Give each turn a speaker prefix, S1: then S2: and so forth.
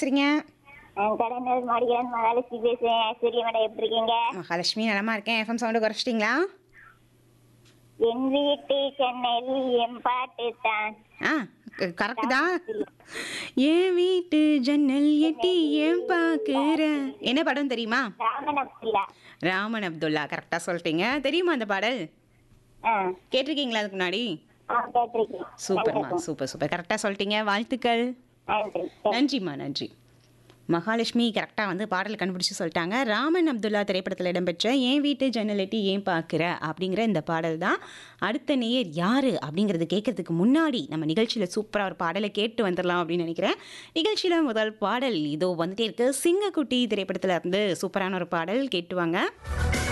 S1: பேசுறீங்க
S2: கடனூர் மாடிக்கிறேன் மகாலட்சுமி பேசுறேன் ஐஸ்வர்யா மேடம் எப்படி இருக்கீங்க
S1: மகாலட்சுமி நலமா இருக்கேன் எஃப்எம் சவுண்டு குறைச்சிட்டிங்களா
S2: என் வீட்டு சென்னையில் என் பாட்டு தான்
S1: ஆ கரெக்டு தான் என் வீட்டு ஜன்னல் எட்டி ஏன் பார்க்குற என்ன படம் தெரியுமா
S2: ராமன் அப்துல்லா
S1: ராமன் அப்துல்லா கரெக்டாக சொல்லிட்டீங்க தெரியுமா அந்த பாடல்
S2: ஆ
S1: கேட்டிருக்கீங்களா அதுக்கு முன்னாடி
S2: ஆ கேட்டிருக்கேன்
S1: சூப்பர்மா சூப்பர் சூப்பர் கரெக்டாக சொல்லிட்டீங்க வாழ்த்துக்கள்
S2: நன்றி
S1: நன்றிம்மா நன்றி மகாலட்சுமி கரெக்டாக வந்து பாடல் கண்டுபிடிச்சு சொல்லிட்டாங்க ராமன் அப்துல்லா திரைப்படத்தில் இடம்பெற்ற ஏன் வீட்டு ஜன்னலட்டி ஏன் பார்க்குற அப்படிங்கிற இந்த பாடல் தான் அடுத்த நேயர் யார் அப்படிங்கிறது கேட்கறதுக்கு முன்னாடி நம்ம நிகழ்ச்சியில் சூப்பராக ஒரு பாடலை கேட்டு வந்துடலாம் அப்படின்னு நினைக்கிறேன் நிகழ்ச்சியில் முதல் பாடல் இதோ வந்துட்டே இருக்கு சிங்கக்குட்டி திரைப்படத்தில் இருந்து சூப்பரான ஒரு பாடல் கேட்டுவாங்க